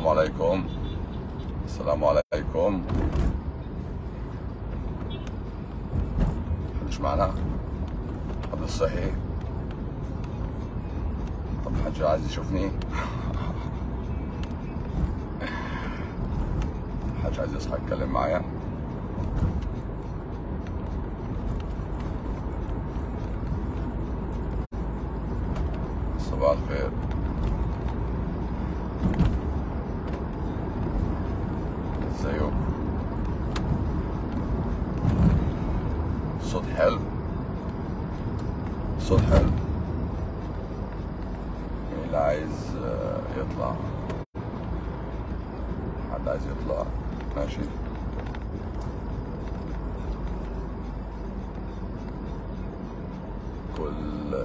السلام عليكم السلام عليكم مش معنا حد الصحي طب حد عايز يشوفني حد عايز يصحى يتكلم معايا صباح الخير ازيكم صوت حلو صوت حلو مين اللي عايز آه، يطلع حد عايز يطلع ماشي كل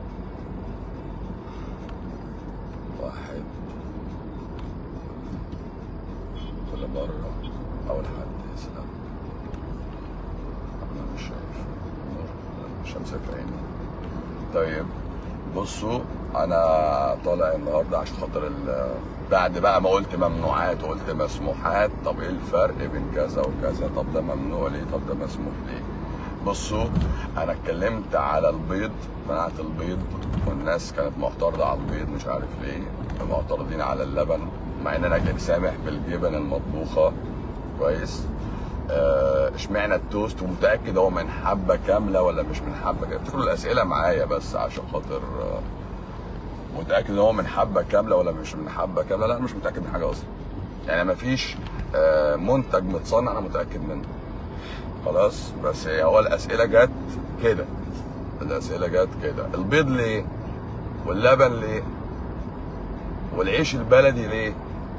واحد كل مرة أول حد يسلم أنا مش شايف النور الشمس في عيني طيب بصوا أنا طالع النهاردة عشان خاطر ال- بعد بقى ما قلت ممنوعات وقلت مسموحات طب ايه الفرق بين كذا وكذا طب ده ممنوع ليه طب ده مسموح ليه بصوا انا اتكلمت على البيض منعت البيض والناس كانت معترضه على البيض مش عارف ليه معترضين على اللبن مع ان انا كنت سامح بالجبن المطبوخه كويس آه، اشمعنى التوست ومتاكد هو من حبه كامله ولا مش من حبه كامله افتكروا الاسئله معايا بس عشان خاطر آه، متاكد ان هو من حبه كامله ولا مش من حبه كامله لا انا مش متاكد من حاجه اصلا يعني مفيش آه، منتج متصنع انا متاكد منه خلاص بس هو الاسئله جت كده الاسئله جت كده البيض ليه واللبن ليه والعيش البلدي ليه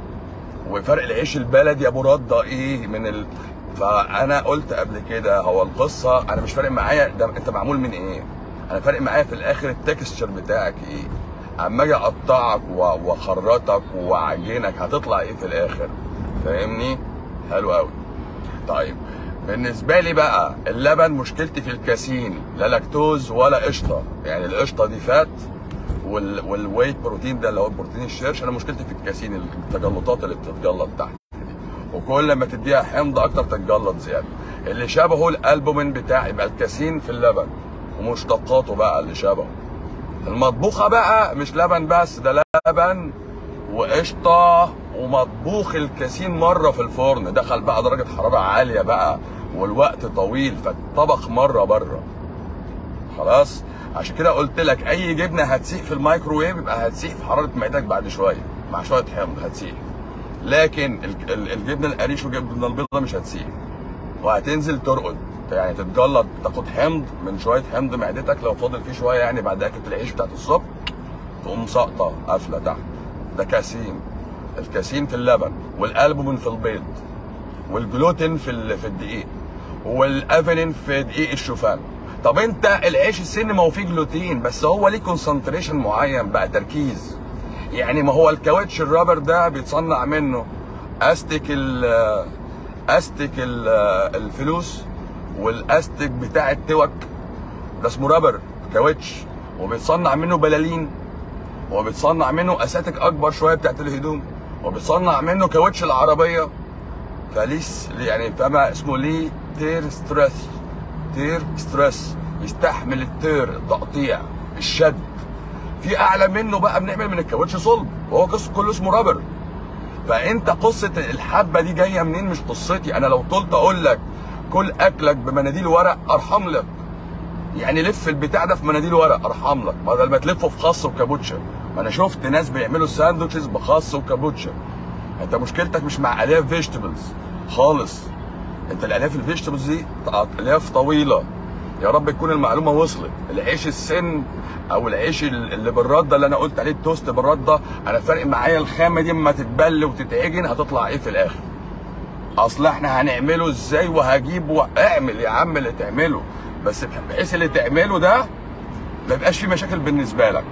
وفرق العيش البلدي يا ابو رده ايه من ال... فانا قلت قبل كده هو القصه انا مش فارق معايا ده انت معمول من ايه انا فارق معايا في الاخر التكستشر بتاعك ايه اما اجي اقطعك و- واخرطك واعجنك هتطلع ايه في الاخر فاهمني حلو قوي طيب بالنسبه لي بقى اللبن مشكلتي في الكاسين لا لاكتوز ولا قشطه يعني القشطه دي فات وال والواي بروتين ده اللي هو بروتين الشرش انا مشكلتي في الكاسين التجلطات اللي بتتجلط تحت دي وكل ما تديها حمض اكتر تتجلط زياده اللي شبهه الالبومين بتاع يبقى الكاسين في اللبن ومشتقاته بقى اللي شبهه المطبوخه بقى مش لبن بس ده لبن وقشطه ومطبوخ الكاسين مره في الفرن دخل بقى درجه حراره عاليه بقى والوقت طويل فاتطبخ مره بره خلاص عشان كده قلت لك اي جبنه هتسيح في الميكروويف يبقى هتسيح في حراره معدتك بعد شويه مع شويه حمض هتسيح لكن ال- ال- الجبنه القريش والجبنه البيضاء مش هتسيح وهتنزل ترقد يعني تتجلط تاخد حمض من شويه حمض معدتك لو فاضل فيه شويه يعني بعد اكله العيش بتاعت الصبح تقوم ساقطه قافله تحت ده كاسين الكاسين في اللبن والالبومين في البيض والجلوتين في ال- في الدقيق والافينين في دقيق الشوفان طب انت العيش السن ما هو فيه جلوتين بس هو ليه كونسنتريشن معين بقى تركيز يعني ما هو الكاوتش الرابر ده بيتصنع منه استك ال استك ال الفلوس والاستك بتاع التوك ده اسمه رابر كاوتش وبيتصنع منه بلالين وبيتصنع منه اساتك اكبر شويه بتاعت الهدوم وبيتصنع منه كاوتش العربيه فليس يعني فما اسمه ليه تير ستريس تير ستريس يستحمل التير التقطيع الشد في اعلى منه بقى بنعمل من الكاوتش صلب وهو قصه كله اسمه رابر فانت قصه الحبه دي جايه منين مش قصتي انا لو طلت اقول لك كل اكلك بمناديل ورق ارحم لك يعني لف البتاع ده في مناديل ورق ارحم لك بدل ما تلفه في خس وكابوتشا ما انا شفت ناس بيعملوا ساندوتشز بخس وكابوتشا انت مشكلتك مش مع الياف فيجيتابلز خالص انت الالياف الفيجيتابلز دي الياف طويله يا رب تكون المعلومه وصلت العيش السن او العيش اللي بالرده اللي انا قلت عليه التوست بالرده انا فارق معايا الخامه دي اما تتبل وتتعجن هتطلع ايه في الاخر اصل احنا هنعمله ازاي وهجيب واعمل يا عم اللي تعمله بس بحيث اللي تعمله ده ما يبقاش فيه مشاكل بالنسبه لك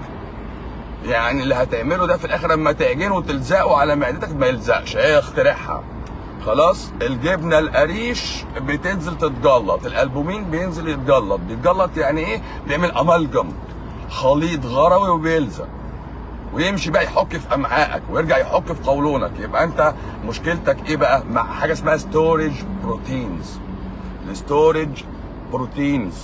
يعني اللي هتعمله ده في الاخر لما تعجنه وتلزقه على معدتك ما يلزقش هي اخترعها خلاص الجبنه القريش بتنزل تتجلط الالبومين بينزل يتجلط بيتجلط يعني ايه بيعمل امالجم خليط غروي وبيلزق ويمشي بقى يحك في امعائك ويرجع يحك في قولونك يبقى انت مشكلتك ايه بقى مع حاجه اسمها ستورج بروتينز الستورج بروتينز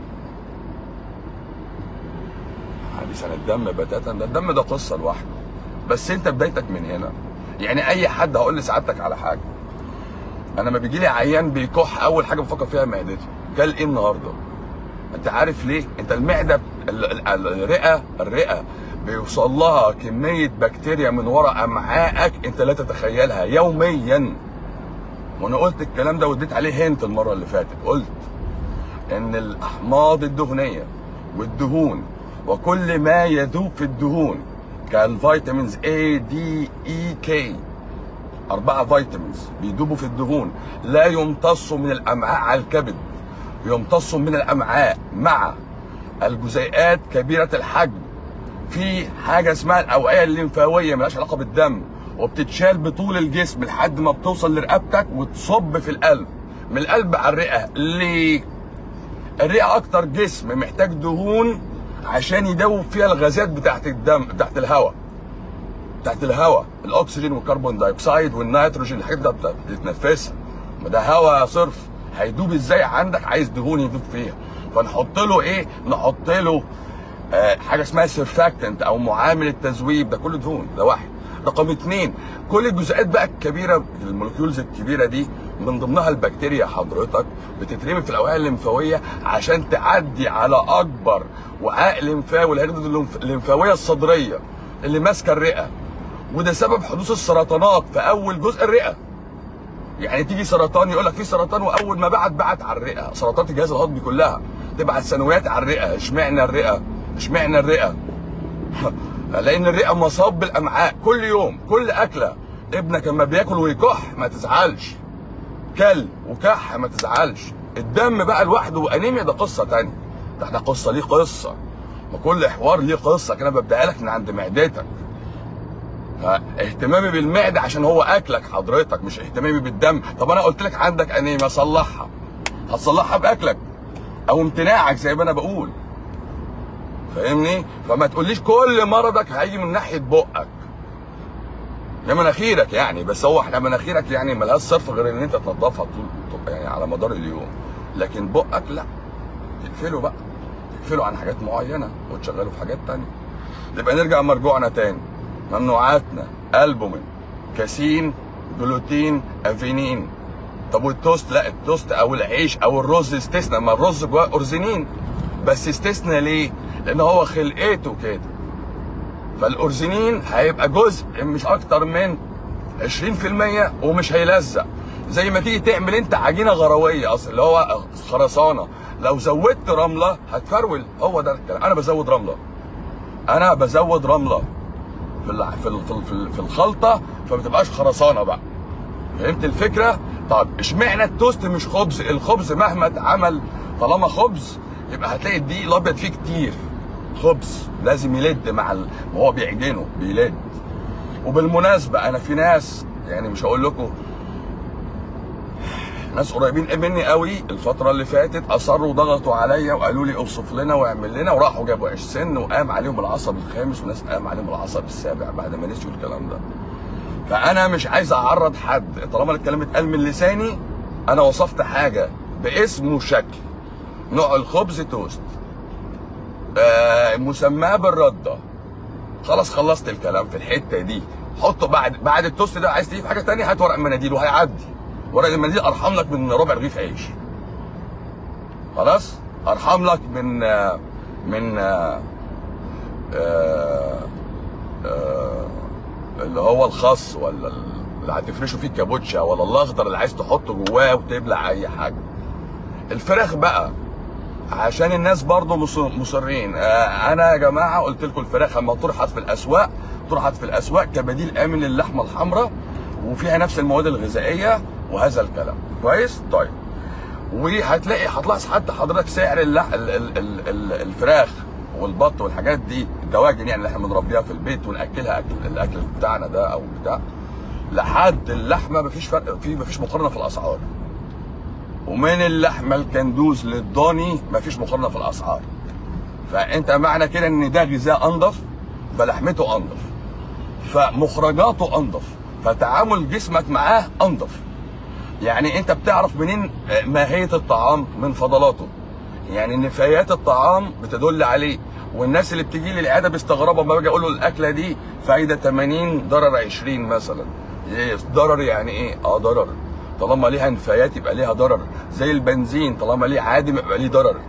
حديث عن الدم بتاتا ده الدم ده قصه لوحده بس انت بدايتك من هنا يعني اي حد هقول لسعادتك على حاجه انا لما بيجي لي عيان بيكح اول حاجه بفكر فيها معدته كل ايه النهارده انت عارف ليه انت المعده ال- ال- الرئه الرئه بيوصل لها كميه بكتيريا من وراء امعائك انت لا تتخيلها يوميا وانا قلت الكلام ده واديت عليه هنت المره اللي فاتت قلت ان الاحماض الدهنيه والدهون وكل ما يذوب في الدهون كالفيتامينز A D E K أربعة فيتامينز بيدوبوا في الدهون لا يمتصوا من الأمعاء على الكبد يمتصوا من الأمعاء مع الجزيئات كبيرة الحجم في حاجة اسمها الأوعية الليمفاوية ملهاش علاقة بالدم وبتتشال بطول الجسم لحد ما بتوصل لرقبتك وتصب في القلب من القلب على الرئة ليه؟ الرئة أكتر جسم محتاج دهون عشان يدوب فيها الغازات بتاعت الدم بتاعت الهواء بتاعت الهواء الاكسجين والكربون دايوكسيد والنيتروجين الحاجات ده بت- بتتنفسها ما ده هواء صرف هيدوب ازاي عندك عايز دهون يدوب فيها فنحط له ايه نحط له آه حاجه اسمها سيرفاكتنت او معامل التذويب ده كله دهون ده واحد رقم اتنين كل الجزيئات بقى الكبيره المولكيولز الكبيره دي من ضمنها البكتيريا حضرتك بتترمي في الاوعيه الليمفاويه عشان تعدي على اكبر وعاء لمفاوي الهرده الليمف- الليمفاويه الصدريه اللي ماسكه الرئه وده سبب حدوث السرطانات في اول جزء الرئه يعني تيجي سرطان يقول لك في سرطان واول ما بعت بعت على الرئه سرطانات الجهاز الهضمي كلها تبعت ثانويات على الرئه اشمعنى الرئه اشمعنى الرئه لان الرئه مصاب بالامعاء كل يوم كل اكله ابنك لما بياكل ويكح ما تزعلش كل وكح ما تزعلش الدم بقى لوحده وانيميا ده قصه تانية ده احنا قصه ليه قصه ما كل حوار ليه قصه كده ببدأ لك من عند معدتك فاهتمامي بالمعده عشان هو اكلك حضرتك مش اهتمامي بالدم طب انا قلت لك عندك انيميا صلحها هتصلحها باكلك او امتناعك زي ما انا بقول فاهمني فما تقوليش كل مرضك هيجي من ناحيه بقك يا مناخيرك يعني بس هو احنا مناخيرك يعني ملهاش صرف غير ان انت تنضفها طول طول- يعني على مدار اليوم لكن بقك لا تقفله بقى تقفله عن حاجات معينه وتشغله في حاجات تانية نبقى نرجع مرجوعنا تاني ممنوعاتنا البومين كاسين جلوتين افينين طب والتوست لا التوست او العيش او الرز استثنى ما الرز جواه اورزينين بس استثنى ليه؟ لان هو خلقته كده فالاورزينين هيبقى جزء مش اكتر من 20% ومش هيلزق زي ما تيجي تعمل انت عجينه غرويه اصلا اللي هو خرسانه لو زودت رمله هتفرول هو ده الكلام انا بزود رمله انا بزود رمله في ال- في ال- في ال- في ال- في الخلطه فما تبقاش خرسانه بقى فهمت الفكره طب اشمعنى التوست مش خبز الخبز مهما اتعمل طالما خبز يبقى هتلاقي الدقيق الابيض فيه كتير خبز لازم يلد مع ال... ما هو بيعجنه بيلد وبالمناسبه انا في ناس يعني مش هقول لكم ناس قريبين مني قوي الفتره اللي فاتت اصروا وضغطوا عليا وقالوا لي اوصف لنا واعمل لنا وراحوا جابوا عيش سن وقام عليهم العصب الخامس وناس قام عليهم العصب السابع بعد ما نسيوا الكلام ده فانا مش عايز اعرض حد طالما الكلام اتقال من لساني انا وصفت حاجه باسم وشكل نوع الخبز توست آه مسماه بالرده خلاص خلصت الكلام في الحته دي حطه بعد بعد التوست ده عايز تجيب حاجه تانية هات ورق مناديل وهيعدي ورق المناديل ارحم لك من ربع رغيف عيش خلاص ارحم لك من آه، من آه، آه، آه، اللي هو الخس ولا اللي هتفرشه فيه الكابوتشا ولا الاخضر اللي عايز تحطه جواه وتبلع اي حاجه الفراخ بقى عشان الناس برضو مص- مصرين آه انا يا جماعه قلت لكم الفراخ اما طرحت في الاسواق طرحت في الاسواق كبديل امن للحمه الحمراء وفيها نفس المواد الغذائيه وهذا الكلام كويس طيب وهتلاقي هتلاحظ حتى حضرتك سعر اللح... ال... ال... ال... ال... الفراخ والبط والحاجات دي الدواجن يعني اللي احنا بنربيها في البيت وناكلها اكل الاكل بتاعنا ده او بتاع لحد اللحمه مفيش فرق في مفيش مقارنه في الاسعار ومن اللحمه الكندوز للضاني مفيش مقارنه في الاسعار فانت معنى كده ان ده غذاء انضف فلحمته انضف فمخرجاته انضف فتعامل جسمك معاه انضف يعني انت بتعرف منين ماهيه الطعام من فضلاته يعني نفايات الطعام بتدل عليه والناس اللي بتيجي لي العياده بيستغربوا لما باجي اقول له الاكله دي فايده 80 ضرر 20 مثلا إيه ضرر يعني ايه اه ضرر طالما ليها نفايات يبقى ليها ضرر زي البنزين طالما ليه عادم يبقى ليه ضرر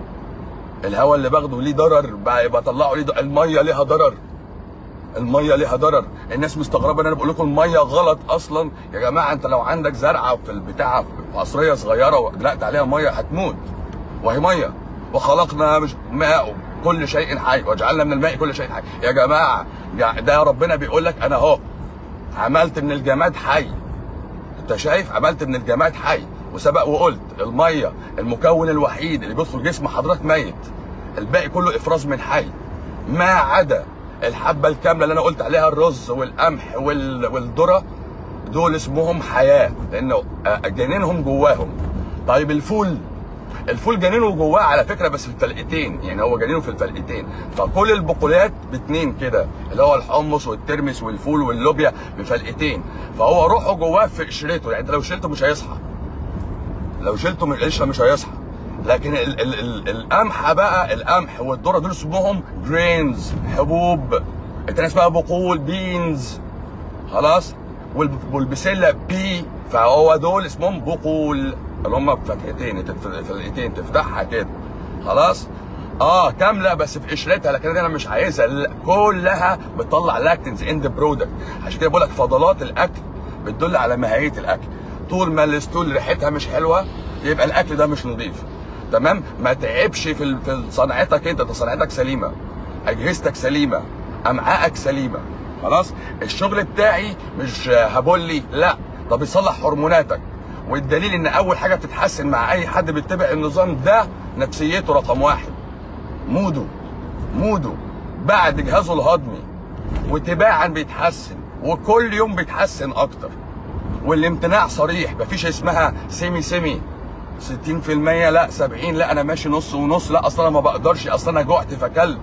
الهواء اللي باخده ليه ضرر بقى بطلعه ليه ضرر. الميه ليها ضرر الميه ليها ضرر الناس مستغربه ان انا بقول لكم الميه غلط اصلا يا جماعه انت لو عندك زرعه في البتاع في قصريه صغيره ودلقت عليها ميه هتموت وهي ميه وخلقنا مش ماء كل شيء حي وجعلنا من الماء كل شيء حي يا جماعه ده ربنا بيقول لك انا اهو عملت من الجماد حي انت شايف عملت من الجماد حي وسبق وقلت الميه المكون الوحيد اللي بيدخل جسم حضرتك ميت الباقي كله افراز من حي ما عدا الحبه الكامله اللي انا قلت عليها الرز والقمح وال... والذره دول اسمهم حياه لانه جنينهم جواهم طيب الفول الفول جنينه جواه على فكره بس في الفلقتين يعني هو جنينه في الفلقتين فكل البقوليات باتنين كده اللي هو الحمص والترمس والفول واللوبيا بفلقتين فهو روحه جواه في قشرته يعني انت لو شلته مش هيصحى لو شلته من القشره مش هيصحى لكن ال ال ال القمح بقى القمح والذره دول اسمهم جرينز حبوب التانية اسمها بقول بينز خلاص والبسله بي فهو دول اسمهم بقول اللي هم فتحتين فتحتين تفتحها كده خلاص اه كامله بس في قشرتها لكن انا مش عايزها كلها بتطلع لاكتنز ان ذا برودكت عشان كده بقول لك فضلات الاكل بتدل على ماهيه الاكل طول ما الستول ريحتها مش حلوه يبقى الاكل ده مش نظيف تمام ما تعبش في في صنعتك انت صنعتك سليمه اجهزتك سليمه امعائك سليمه خلاص الشغل بتاعي مش هبولي لا ده بيصلح هرموناتك والدليل ان اول حاجه بتتحسن مع اي حد بيتبع النظام ده نفسيته رقم واحد موده موده بعد جهازه الهضمي وتباعا بيتحسن وكل يوم بيتحسن اكتر والامتناع صريح مفيش اسمها سيمي سيمي 60% لا 70 لا انا ماشي نص ونص لا اصلا ما بقدرش اصلا انا جعت فكلت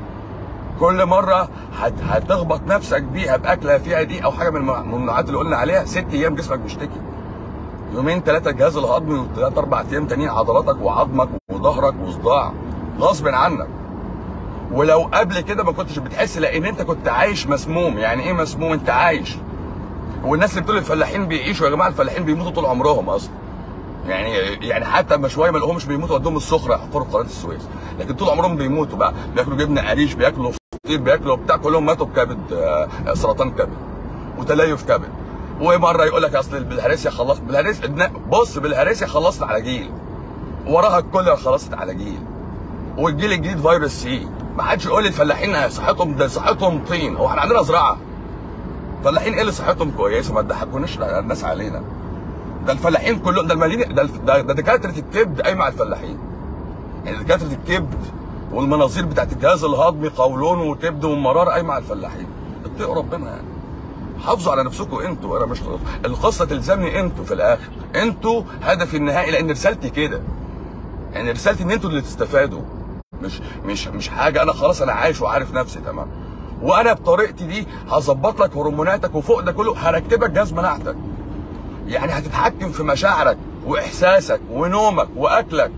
كل مره هتخبط نفسك بيها باكله فيها دي او حاجه من الممنوعات اللي قلنا عليها ست ايام جسمك بيشتكي يومين ثلاثه الجهاز الهضمي وثلاث اربع ايام تانيين عضلاتك وعظمك وظهرك وصداع غصب عنك ولو قبل كده ما كنتش بتحس لان انت كنت عايش مسموم يعني ايه مسموم انت عايش والناس اللي بتقول الفلاحين بيعيشوا يا جماعه الفلاحين بيموتوا طول عمرهم اصلا يعني يعني حتى ما شويه ما لقوهمش بيموتوا قدام الصخره يحفروا قناه السويس لكن طول عمرهم بيموتوا بقى بياكلوا جبنه قريش بياكلوا فطير بياكلوا بتاع كلهم ماتوا بكبد سرطان كبد وتليف كبد ومره يقول لك اصل بالهرسيا خلصت بالهرسيا بص بالهرسيا خلصت على جيل وراها الكوليرا خلصت على جيل والجيل الجديد فيروس سي ما حدش يقول لي الفلاحين صحتهم ده صحتهم طين هو احنا عندنا زراعه فلاحين ايه اللي صحتهم كويسه ما تضحكوناش الناس علينا ده الفلاحين كلهم ده المالين ده ده, ده دكاتره الكبد قايمه على الفلاحين يعني دكاتره الكبد والمناظير بتاعت الجهاز الهضمي قولون وكبد ومرار قايمه على الفلاحين اتقوا ربنا يعني حافظوا على نفسكم انتوا انا مش القصه تلزمني انتوا في الاخر انتوا هدفي النهائي لان رسالتي كده يعني رسالتي ان انتوا اللي تستفادوا مش مش مش حاجه انا خلاص انا عايش وعارف نفسي تمام وانا بطريقتي دي هظبط لك هرموناتك وفوق ده كله هركبك جهاز مناعتك يعني هتتحكم في مشاعرك واحساسك ونومك واكلك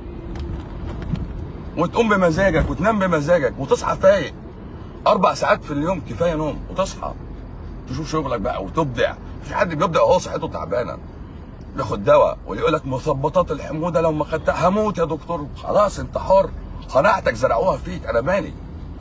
وتقوم بمزاجك وتنام بمزاجك وتصحى فايق اربع ساعات في اليوم كفايه نوم وتصحى تشوف شغلك بقى وتبدع في حد بيبدع وهو صحته تعبانه ياخد دواء واللي يقول لك مثبطات الحموضه لو ما خدتها هموت يا دكتور خلاص انت حر قناعتك زرعوها فيك انا مالي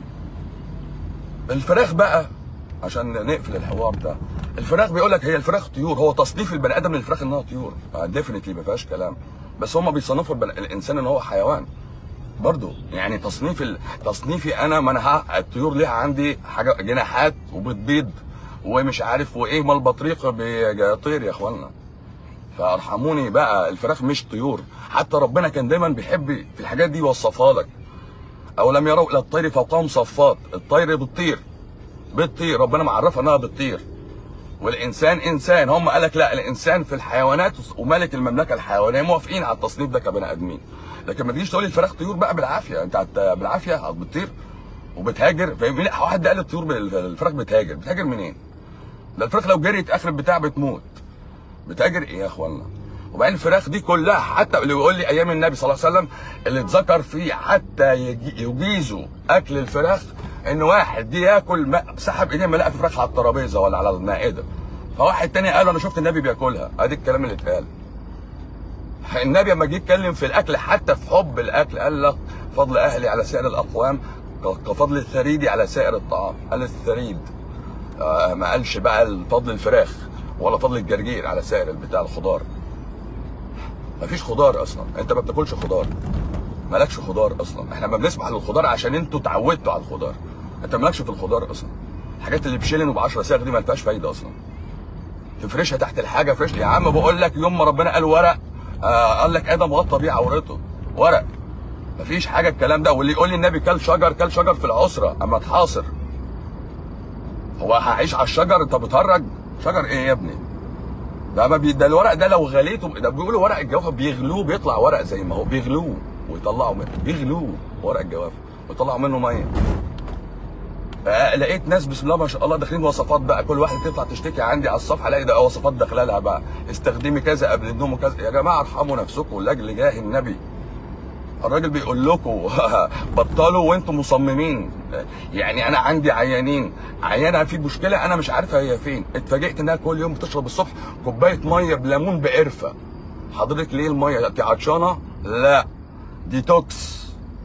الفراخ بقى عشان نقفل الحوار ده الفراخ بيقول لك هي الفراخ طيور هو تصنيف البني ادم للفراخ انها طيور ديفنتلي ما فيهاش كلام بس هم بيصنفوا البن... الانسان ان هو حيوان برضو يعني تصنيف ال... تصنيفي انا ما انا الطيور ليها عندي حاجه جناحات وبتبيض ومش عارف وايه ما البطريق بيطير يا اخوانا فارحموني بقى الفراخ مش طيور حتى ربنا كان دايما بيحب في الحاجات دي يوصفها لك او لم يروا الى الطير فوقهم صفات الطير بتطير بتطير ربنا معرفها انها بتطير والانسان انسان هم قال لك لا الانسان في الحيوانات وملك المملكه الحيوانيه موافقين على التصنيف ده كبني ادمين لكن ما تجيش تقول لي الفراخ طيور بقى بالعافيه انت بالعافيه بتطير وبتهاجر فاهم لا واحد قال الطيور بال- الفراخ بتهاجر بتهاجر منين؟ ده الفراخ لو جريت اخر البتاع بتموت بتهاجر ايه يا اخوانا؟ وبعدين الفراخ دي كلها حتى اللي بيقول لي ايام النبي صلى الله عليه وسلم اللي اتذكر فيه حتى يجي- يجيزوا اكل الفراخ ان واحد دي ياكل ما- سحب ايديه ملاقي فراخ على الترابيزه ولا على المائده فواحد تاني قال انا شفت النبي بياكلها ادي الكلام اللي اتقال النبي لما جه يتكلم في الاكل حتى في حب الاكل قال لك فضل اهلي على سائر الاقوام ك- كفضل الثريد على سائر الطعام قال الثريد آه ما قالش بقى فضل الفراخ ولا فضل الجرجير على سائر البتاع الخضار مفيش خضار اصلا انت ما بتاكلش خضار مالكش خضار اصلا احنا ما بنسمح للخضار عشان انتوا اتعودتوا على الخضار انت مالكش في الخضار اصلا الحاجات اللي بشيلن وب 10 صاغ دي ما فيهاش فايده اصلا تفرشها تحت الحاجه فرش يا عم بقول لك يوم ما ربنا قال ورق آه قال لك ادم غطى بيه عورته ورق مفيش حاجه الكلام ده واللي يقول لي النبي كل شجر كل شجر في العسره اما اتحاصر هو هعيش على الشجر انت بتهرج شجر ايه يا ابني ده ما بي... ده الورق ده لو غليته ده بيقولوا ورق الجوافه بيغلوه بيطلع ورق زي ما هو بيغلوه ويطلعوا منه بيغلوه ورق الجوافه ويطلعوا منه ميه آه، لقيت ناس بسم الله ما شاء الله داخلين وصفات بقى كل واحد تطلع تشتكي عندي على الصفحه الاقي ده وصفات داخله لها بقى استخدمي كذا قبل النوم وكذا يا جماعه ارحموا نفسكم لاجل جاه النبي الراجل بيقول لكم بطلوا وانتم مصممين يعني انا عندي عيانين عيانه في مشكله انا مش عارفه هي فين اتفاجئت انها كل يوم بتشرب الصبح كوبايه ميه بليمون بقرفه حضرتك ليه الميه انت عطشانه لا ديتوكس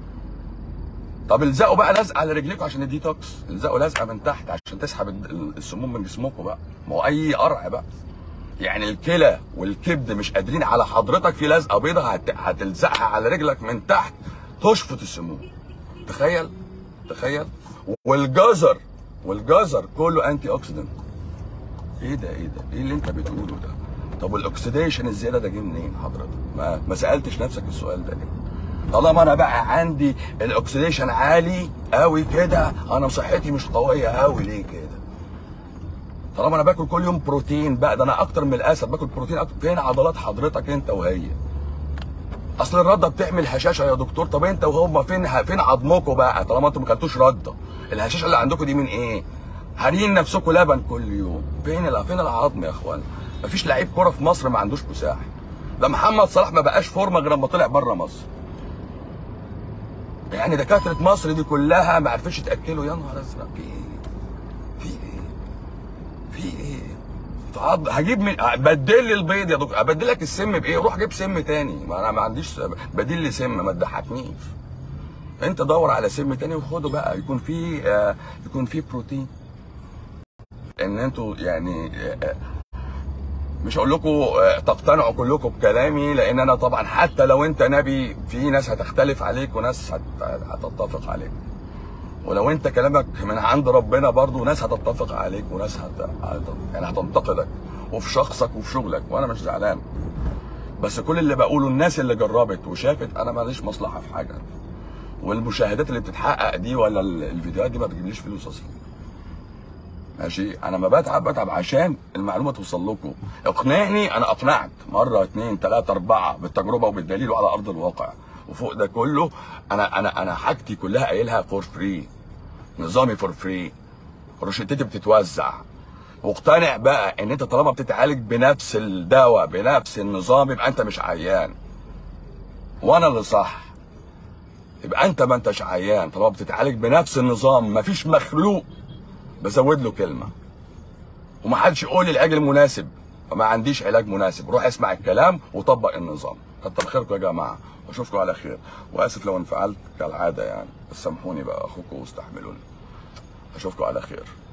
طب الزقوا بقى لزقه على رجليكم عشان الديتوكس الزقوا لزقه من تحت عشان تسحب الد- السموم من جسمكم بقى ما هو اي قرع بقى يعني الكلى والكبد مش قادرين على حضرتك في لزقه بيضه هت... هتلزقها على رجلك من تحت تشفط السموم تخيل تخيل والجزر والجزر كله انتي اوكسيدنت ايه ده ايه ده ايه اللي انت بتقوله ده طب والاكسديشن الزياده ده جه منين حضرتك ما ما سالتش نفسك السؤال ده ليه طالما انا بقى عندي الاكسديشن عالي قوي كده انا صحتي مش قويه قوي ليه كده طالما انا باكل كل يوم بروتين بقى ده انا اكتر من الاسد باكل بروتين أكتر. فين عضلات حضرتك انت وهي اصل الرده بتعمل هشاشه يا دكتور طب انت وهم فين فين عظمكم بقى طالما انتوا ما كلتوش رده الهشاشه اللي عندكم دي من ايه هارين نفسكم لبن كل يوم فين ال- فين العظم يا اخوان مفيش لعيب كوره في مصر ما عندوش كساح ده محمد صلاح ما بقاش فورمه غير لما طلع بره مصر يعني دكاتره مصر دي كلها ما عرفتش تاكله يا نهار ازرق في ايه في ايه في ايه تعض- هجيب من بدل لي البيض يا دكتور ابدل لك السم بايه روح جيب سم تاني ما انا ما عنديش بديل لي سم ما تضحكنيش انت دور على سم تاني وخده بقى يكون فيه آه يكون فيه بروتين ان انتوا يعني آه آه، مش هقول لكم آه، تقتنعوا كلكم بكلامي لان انا طبعا حتى لو انت نبي في ناس هتختلف عليك وناس هت- هتتفق عليك ولو انت كلامك من عند ربنا برضو ناس هتتفق عليك وناس هت... هت... يعني هتنتقدك وفي شخصك وفي شغلك وانا مش زعلان بس كل اللي بقوله الناس اللي جربت وشافت انا ماليش مصلحه في حاجه والمشاهدات اللي بتتحقق دي ولا ال- الفيديوهات دي ما بتجيبليش فلوس اصلا ماشي انا ما بتعب بتعب عشان المعلومه توصل لكم اقنعني انا اقنعت مره اتنين تلاته اربعه بالتجربه وبالدليل وعلى ارض الواقع وفوق ده كله انا انا انا حاجتي كلها قايلها فور فري نظامي فور فري روشتتي بتتوزع واقتنع بقى ان انت طالما بتتعالج بنفس الدواء بنفس النظام يبقى انت مش عيان وانا اللي صح يبقى انت ما انتش عيان طالما بتتعالج بنفس النظام مفيش مخلوق بزود له كلمه ومحدش يقول لي العلاج المناسب ما عنديش علاج مناسب روح اسمع الكلام وطبق النظام كتر خيركم يا جماعه واشوفكم على خير واسف لو انفعلت كالعاده يعني بس سامحوني بقى اخوكم واستحملوني اشوفكم على خير